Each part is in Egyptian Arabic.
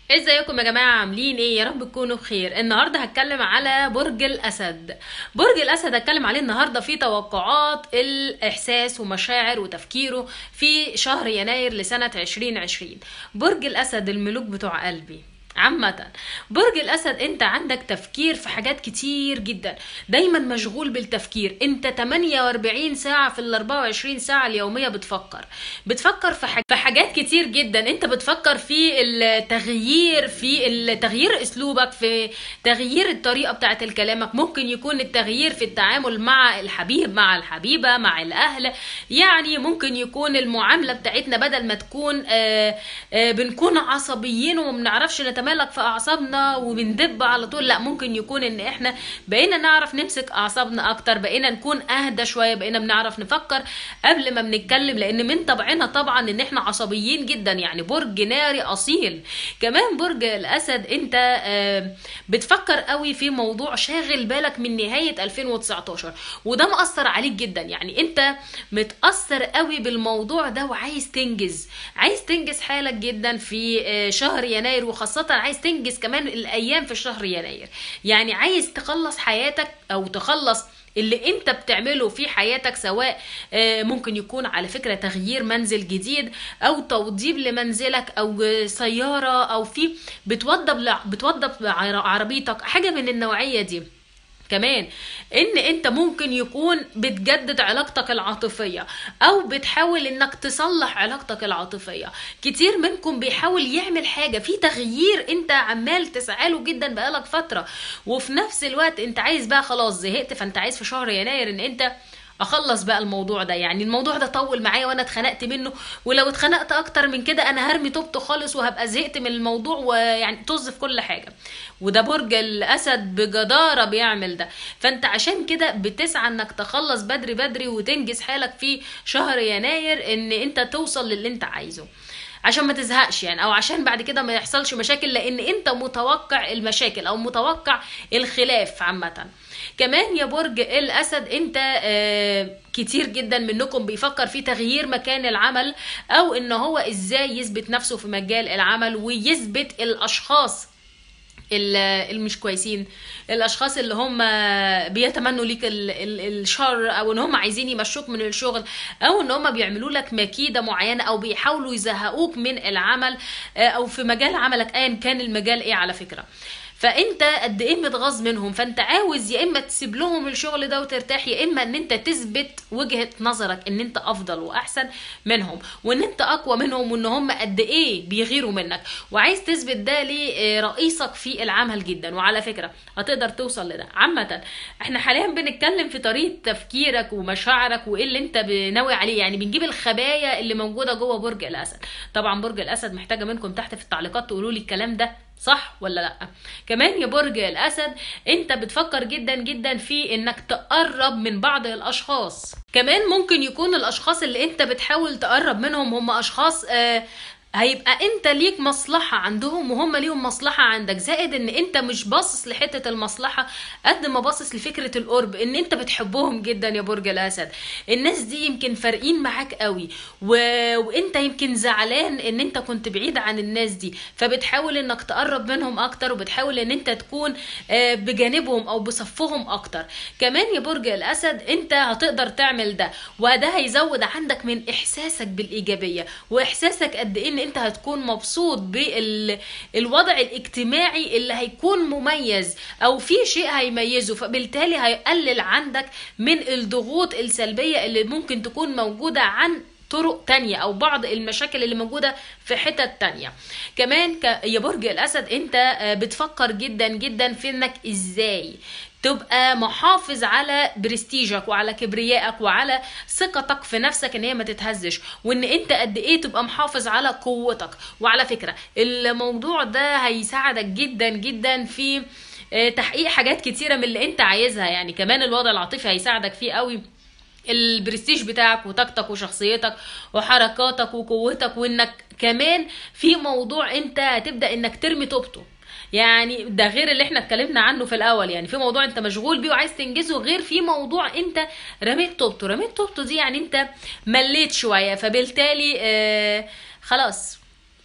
ازيكم يا جماعة عاملين ايه يا رب تكونوا بخير النهاردة هتكلم على برج الاسد برج الاسد هتكلم عليه النهاردة في توقعات الاحساس ومشاعر وتفكيره في شهر يناير لسنة 2020 برج الاسد الملوك بتوع قلبي عامة برج الأسد أنت عندك تفكير في حاجات كتير جدا دايما مشغول بالتفكير أنت 48 ساعة في ال 24 ساعة اليومية بتفكر بتفكر في, حاج... في حاجات كتير جدا أنت بتفكر في التغيير في تغيير أسلوبك في تغيير الطريقة بتاعت كلامك ممكن يكون التغيير في التعامل مع الحبيب مع الحبيبة مع الأهل يعني ممكن يكون المعاملة بتاعتنا بدل ما تكون آآ آآ بنكون عصبيين وما بنعرفش نتمالك في اعصابنا وبندب على طول لا ممكن يكون ان احنا بقينا نعرف نمسك اعصابنا اكتر بقينا نكون اهدى شويه بقينا بنعرف نفكر قبل ما بنتكلم لان من طبعنا طبعا ان احنا عصبيين جدا يعني برج ناري اصيل كمان برج الاسد انت بتفكر قوي في موضوع شاغل بالك من نهايه 2019 وده مأثر عليك جدا يعني انت متأثر قوي بالموضوع ده وعايز تنجز عايز تنجز حالك جدا في شهر يناير وخاصه عايز تنجز كمان الايام في شهر يناير يعني عايز تخلص حياتك او تخلص اللي انت بتعمله في حياتك سواء ممكن يكون على فكره تغيير منزل جديد او توضيب لمنزلك او سياره او في بتوضب بتوضب عربيتك حاجه من النوعيه دي كمان ان انت ممكن يكون بتجدد علاقتك العاطفية او بتحاول انك تصلح علاقتك العاطفية كتير منكم بيحاول يعمل حاجة في تغيير انت عمال تسعاله جدا بقالك فترة وفي نفس الوقت انت عايز بقى خلاص زهقت فانت عايز في شهر يناير ان انت اخلص بقى الموضوع ده يعني الموضوع ده طول معايا وانا اتخنقت منه ولو اتخنقت اكتر من كده انا هرمي توبته خالص وهبقى زهقت من الموضوع ويعني طز في كل حاجه وده برج الاسد بجداره بيعمل ده فانت عشان كده بتسعى انك تخلص بدري بدري وتنجز حالك في شهر يناير ان انت توصل للي انت عايزه عشان ما تزهقش يعني او عشان بعد كده ما يحصلش مشاكل لان انت متوقع المشاكل او متوقع الخلاف عامه كمان يا برج الاسد انت آه كتير جدا منكم بيفكر في تغيير مكان العمل او ان هو ازاي يثبت نفسه في مجال العمل ويثبت الاشخاص اللي مش كويسين الاشخاص اللي هم بيتمنوا ليك الشر او ان هم عايزين يمشوك من الشغل او ان هم بيعملوا لك مكيده معينه او بيحاولوا يزهقوك من العمل او في مجال عملك ايا كان المجال ايه على فكره فانت قد ايه متغاظ منهم فانت عاوز يا اما تسيب لهم الشغل ده وترتاح يا اما ان انت تثبت وجهه نظرك ان انت افضل واحسن منهم وان انت اقوى منهم وان هم قد ايه بيغيروا منك وعايز تثبت ده لرئيسك في العمل جدا وعلى فكره هتقدر توصل لده عامه احنا حاليا بنتكلم في طريقه تفكيرك ومشاعرك وايه اللي انت ناوي عليه يعني بنجيب الخبايا اللي موجوده جوه برج الاسد طبعا برج الاسد محتاجه منكم تحت في التعليقات تقولوا لي الكلام ده صح ولا لا كمان يا برج الاسد انت بتفكر جدا جدا في انك تقرب من بعض الاشخاص كمان ممكن يكون الاشخاص اللي انت بتحاول تقرب منهم هم اشخاص آه هيبقى انت ليك مصلحة عندهم وهم ليهم مصلحة عندك زائد ان انت مش باصص لحتة المصلحة قد ما باصص لفكرة القرب ان انت بتحبهم جدا يا برج الاسد الناس دي يمكن فارقين معاك قوي و... وانت يمكن زعلان ان انت كنت بعيد عن الناس دي فبتحاول انك تقرب منهم اكتر وبتحاول ان انت تكون بجانبهم او بصفهم اكتر كمان يا برج الاسد انت هتقدر تعمل ده وده هيزود عندك من احساسك بالايجابية واحساسك قد ايه انت هتكون مبسوط بالوضع الاجتماعي اللي هيكون مميز او في شيء هيميزه فبالتالي هيقلل عندك من الضغوط السلبية اللي ممكن تكون موجودة عن طرق تانية او بعض المشاكل اللي موجودة في حتت تانية كمان يا برج الاسد انت بتفكر جدا جدا في انك ازاي تبقى محافظ على برستيجك وعلى كبريائك وعلى ثقتك في نفسك ان هي ما تتهزش وان انت قد ايه تبقى محافظ على قوتك وعلى فكره الموضوع ده هيساعدك جدا جدا في تحقيق حاجات كتيره من اللي انت عايزها يعني كمان الوضع العاطفي هيساعدك فيه قوي البرستيج بتاعك وطاقتك وشخصيتك وحركاتك وقوتك وانك كمان في موضوع انت هتبدا انك ترمي توبته يعني ده غير اللي احنا اتكلمنا عنه في الاول يعني في موضوع انت مشغول بيه وعايز تنجزه غير في موضوع انت رميت توبته رميت توبته دي يعني انت مليت شويه فبالتالي آه خلاص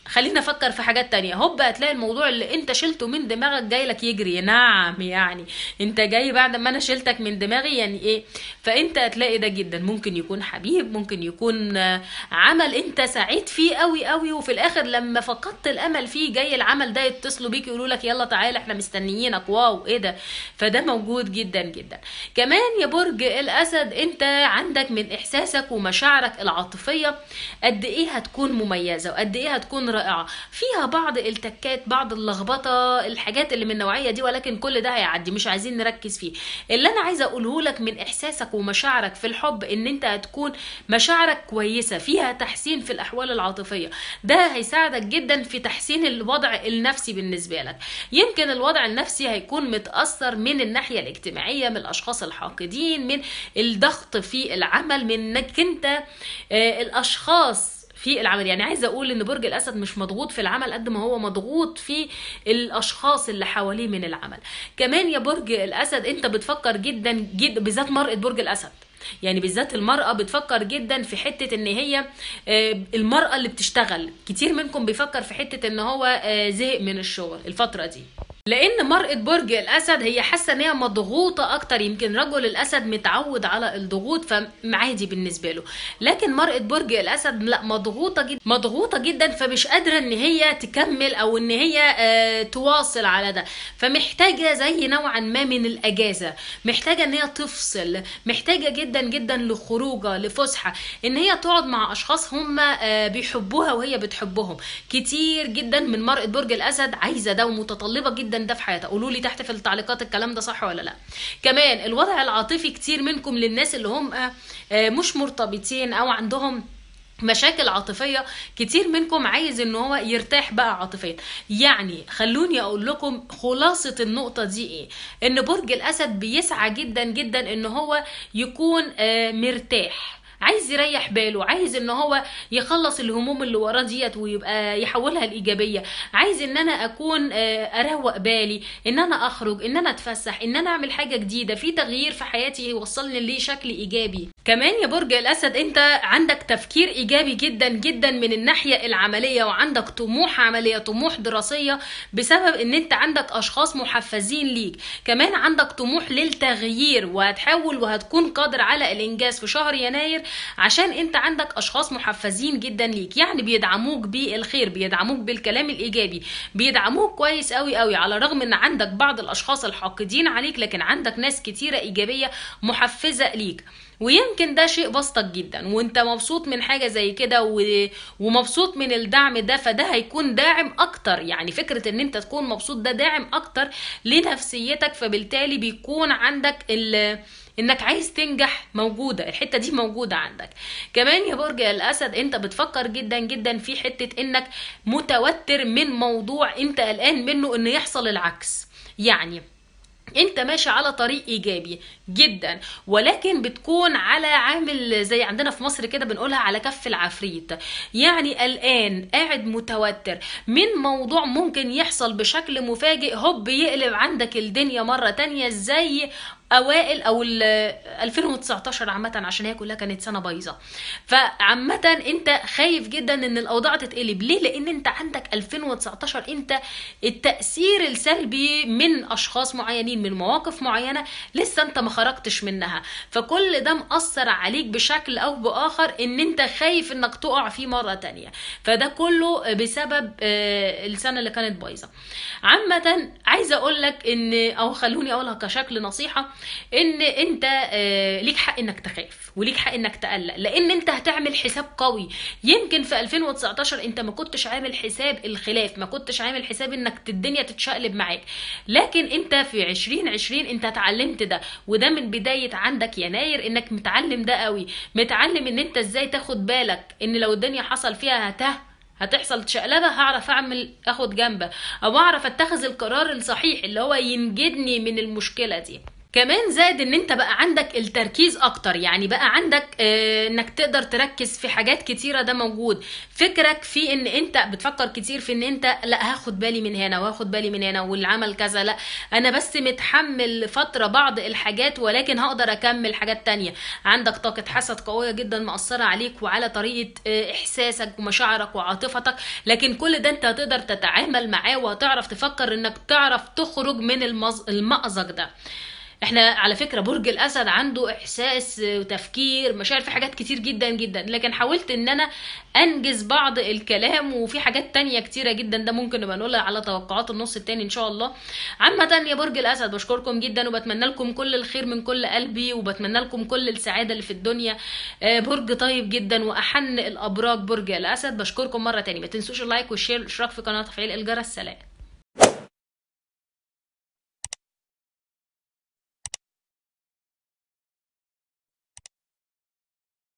خلينا افكر في حاجات تانية هوب هتلاقي الموضوع اللي انت شلته من دماغك جاي لك يجري نعم يعني انت جاي بعد ما انا شلتك من دماغي يعني ايه فانت هتلاقي ده جدا ممكن يكون حبيب ممكن يكون آه، عمل انت سعيد فيه قوي قوي وفي الاخر لما فقدت الامل فيه جاي العمل ده يتصلوا بيك يقولوا لك يلا تعالى احنا مستنيينك واو ايه ده فده موجود جدا جدا كمان يا برج الاسد انت عندك من احساسك ومشاعرك العاطفيه قد ايه هتكون مميزه وقد ايه هتكون رائعه فيها بعض التكات بعض اللخبطه الحاجات اللي من النوعيه دي ولكن كل ده هيعدي مش عايزين نركز فيه اللي انا عايزه اقوله لك من احساسك ومشاعرك في الحب ان انت هتكون مشاعرك كويسه فيها تحسين في الاحوال العاطفيه ده هيساعدك جدا في تحسين الوضع النفسي بالنسبه لك يمكن الوضع النفسي هيكون متاثر من الناحيه الاجتماعيه من الاشخاص الحاقدين من الضغط في العمل من انك انت آه، الاشخاص في العمل يعني عايزه اقول ان برج الاسد مش مضغوط في العمل قد ما هو مضغوط في الاشخاص اللي حواليه من العمل كمان يا برج الاسد انت بتفكر جدا جدا بالذات مرأة برج الاسد يعني بالذات المرأة بتفكر جدا في حتة ان هي آه، المرأة اللي بتشتغل كتير منكم بيفكر في حتة ان هو آه، زهق من الشغل الفترة دي لان مرأة برج الاسد هي حاسه ان هي مضغوطه اكتر يمكن رجل الاسد متعود على الضغوط فعادي بالنسبه له لكن مرأة برج الاسد لا مضغوطه جدا مضغوطه جدا فمش قادره ان هي تكمل او ان هي آه، تواصل على ده فمحتاجه زي نوعا ما من الاجازه محتاجه ان هي تفصل محتاجه جدا جدا لخروجه لفسحه ان هي تقعد مع اشخاص هم آه، بيحبوها وهي بتحبهم كتير جدا من مرأة برج الاسد عايزه ده ومتطلبه جدا ده في حياتها قولوا لي تحت في التعليقات الكلام ده صح ولا لا كمان الوضع العاطفي كتير منكم للناس اللي هم آه، مش مرتبطين او عندهم مشاكل عاطفية كتير منكم عايز ان هو يرتاح بقى عاطفيا يعني خلوني اقول لكم خلاصة النقطة دي ايه ان برج الاسد بيسعى جدا جدا ان هو يكون آه، مرتاح عايز يريح باله عايز ان هو يخلص الهموم اللي وراه ديت ويبقى يحولها لايجابيه عايز ان انا اكون آه، اروق بالي ان انا اخرج ان انا اتفسح ان انا اعمل حاجه جديده في تغيير في حياتي يوصلني لشكل ايجابي كمان يا برج الاسد انت عندك تفكير ايجابي جدا جدا من الناحيه العمليه وعندك طموح عمليه طموح دراسيه بسبب ان انت عندك اشخاص محفزين ليك كمان عندك طموح للتغيير وهتحاول وهتكون قادر على الانجاز في شهر يناير عشان انت عندك اشخاص محفزين جدا ليك يعني بيدعموك بالخير بيدعموك بالكلام الايجابي بيدعموك كويس قوي قوي على الرغم ان عندك بعض الاشخاص الحاقدين عليك لكن عندك ناس كتيره ايجابيه محفزه ليك ويمكن ده شيء بسطك جدا وانت مبسوط من حاجه زي كده و... ومبسوط من الدعم ده فده هيكون داعم اكتر يعني فكره ان انت تكون مبسوط ده داعم اكتر لنفسيتك فبالتالي بيكون عندك ال... انك عايز تنجح موجوده الحته دي موجوده عندك كمان يا برج الاسد انت بتفكر جدا جدا في حته انك متوتر من موضوع انت قلقان منه ان يحصل العكس يعني انت ماشي على طريق ايجابي جدا ولكن بتكون على عامل زي عندنا في مصر كده بنقولها على كف العفريت يعني قلقان قاعد متوتر من موضوع ممكن يحصل بشكل مفاجئ هوب يقلب عندك الدنيا مرة تانية زي اوائل او ال 2019 عامه عشان هي كلها كانت سنه بايظه فعامه انت خايف جدا ان الاوضاع تتقلب ليه لان انت عندك 2019 انت التاثير السلبي من اشخاص معينين من مواقف معينه لسه انت ما خرجتش منها فكل ده مأثر عليك بشكل او باخر ان انت خايف انك تقع فيه مره تانية فده كله بسبب آه، السنه اللي كانت بايظه عامه عايزه اقول لك ان او خلوني اقولها كشكل نصيحه ان انت آه، ليك حق انك تخاف وليك حق انك تقلق لان انت هتعمل حساب قوي يمكن في 2019 انت ما كنتش عامل حساب الخلاف ما كنتش عامل حساب انك الدنيا تتشقلب معاك لكن انت في 2020 انت اتعلمت ده وده من بداية عندك يناير انك متعلم ده قوي متعلم ان انت ازاي تاخد بالك ان لو الدنيا حصل فيها هته هتحصل شقلبة هعرف اعمل اخد جنبه او اعرف اتخذ القرار الصحيح اللي هو ينجدني من المشكلة دي كمان زائد ان انت بقى عندك التركيز اكتر يعني بقى عندك آه، انك تقدر تركز في حاجات كتيره ده موجود فكرك في ان انت بتفكر كتير في ان انت لا هاخد بالي من هنا وهاخد بالي من هنا والعمل كذا لا انا بس متحمل فتره بعض الحاجات ولكن هقدر اكمل حاجات تانية عندك طاقه حسد قويه جدا مأثره عليك وعلى طريقه آه، احساسك ومشاعرك وعاطفتك لكن كل ده انت هتقدر تتعامل معاه وهتعرف تفكر انك تعرف تخرج من المز... المأزق ده احنا على فكره برج الاسد عنده احساس وتفكير مشاعر في حاجات كتير جدا جدا لكن حاولت ان انا انجز بعض الكلام وفي حاجات تانية كتيره جدا ده ممكن نبقى نقولها على توقعات النص التاني ان شاء الله عامه يا برج الاسد بشكركم جدا وبتمنى لكم كل الخير من كل قلبي وبتمنى لكم كل السعاده اللي في الدنيا آه، برج طيب جدا واحن الابراج برج الاسد بشكركم مره تاني ما تنسوش اللايك والشير والاشتراك في قناه تفعيل الجرس سلام